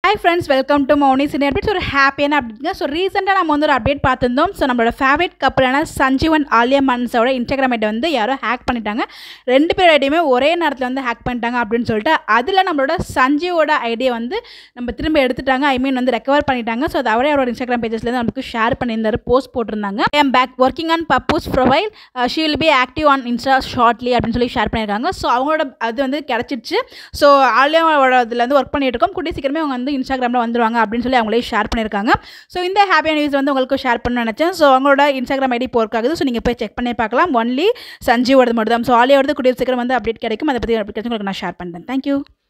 hi friends welcome to Mouni cine updates ஒரு ஹாப்பியான அப்டேட்ங்க so ரீசெண்டாக நம்ம வந்து ஒரு அப்டேட் பார்த்துருந்தோம் ஸோ நம்மளோட ஃபேவரட் கப்பலான சஞ்சீவன் ஆலியா மன்ஸோட இன்ஸ்டாகிராம் ஐடி வந்து யாரோ ஹேக் பண்ணிட்டாங்க ரெண்டு பேர் ஐடியுமே ஒரே நேரத்தில் வந்து ஹேக் பண்ணிட்டாங்க அப்படின்னு சொல்லிட்டு அதில் நம்மளோட சஞ்சீவோட ஐடியை வந்து நம்ம திரும்ப எடுத்துட்டாங்க ஐ மீன் வந்து ரெக்கவர் பண்ணிட்டாங்க ஸோ அது அவரே அவரோட இன்ஸ்டாகிராம் பேஜஸ்லேருந்து நமக்கு ஷேர் பண்ணியிருந்தாரு போஸ்ட் போட்டிருந்தாங்க ஐம் பேக் ஒர்க்கிங் ஆன் பப்பூஸ் profile she will be active on insta shortly அப்படின்னு சொல்லி ஷேர் பண்ணியிருக்காங்க ஸோ அவங்களோட அது வந்து கிடச்சிருச்சு ஸோ ஆலியாவோட இதில் வந்து ஒர்க் பண்ணிட்டு இருக்கோம் கூடிய சீக்கிரமே அவங்க வந்து இன்ஸ்டாகிராமில் வந்துருவாங்க அப்படின்னு சொல்லி அவங்களே ஷேர் பண்ணியிருக்காங்க ஸோ இந்த ஹாப்பியான நியூஸ் வந்து உங்களுக்கு ஷேர் பண்ண நினச்சேன் ஸோ அவங்களோட இன்ஸ்டாகிராம் ஐடி இப்போ ஒர்க் ஆகுது ஸோ நீங்கள் போய் செக் பண்ணி பார்க்கலாம் ஒன்லி சஞ்சீவோடது மட்டும் தான் ஸோ ஆலியாவோடது கூடிய சீக்கிரம் வந்து அப்டேட் கிடைக்கும் அதை பற்றி அப்டேட் உங்களுக்கு நான் ஷேர் பண்ணுறேன் தேங்க்யூ